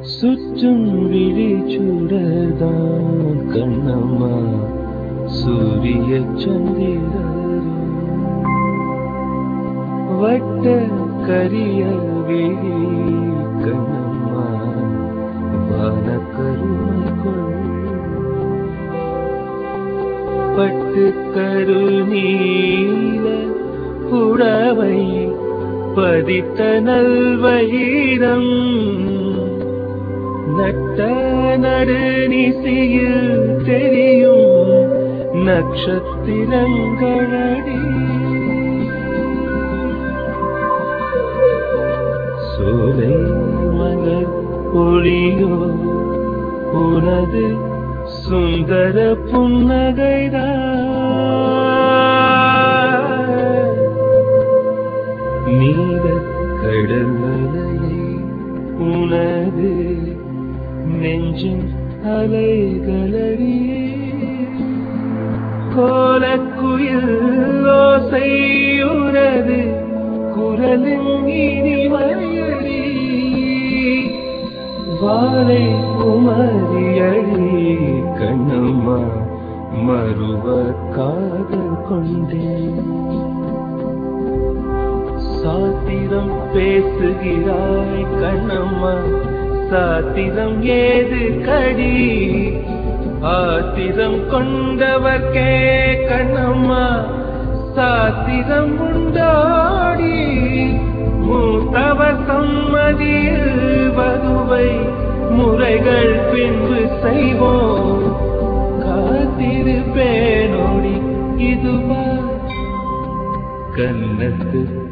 சுற்றும் விழி சுடர்தான் கண்ணம்மா சூரிய சந்திரரும் வட்ட கரிய விழி கண்ணம்மா வான கருமை கொள் பட்டு கருள் நீல புடவை பதித்த நல்வயிரம் நட்ட நடுநிசையில் தெரியும் நட்சத்திரங்களடி சோலை மலர் ஒளியோ உனது சுந்தர புன்னகைதான் நீல கடற்கரையை உனது நெஞ்சின் அலைகளடி கோலக்குயில் ஓசையுறது குரலின் இனிமையடி வாழை குமரியடி கண்ணம்மா மறுவ காதல் கொண்டேன் சாத்திரம் பேசுகிறாய் கண்ணம்மா சாத்திரம் ஏது கடி ஆத்திரம் கொண்டவர்க்கே கண்ணம்மா சாத்திரம் உண்டாடி மூத்தவர் சம்மதியில் வதுவை முறைகள் பின்பு செய்வோம் காத்திருப்பேனோடி இதுவா கண்ணத்து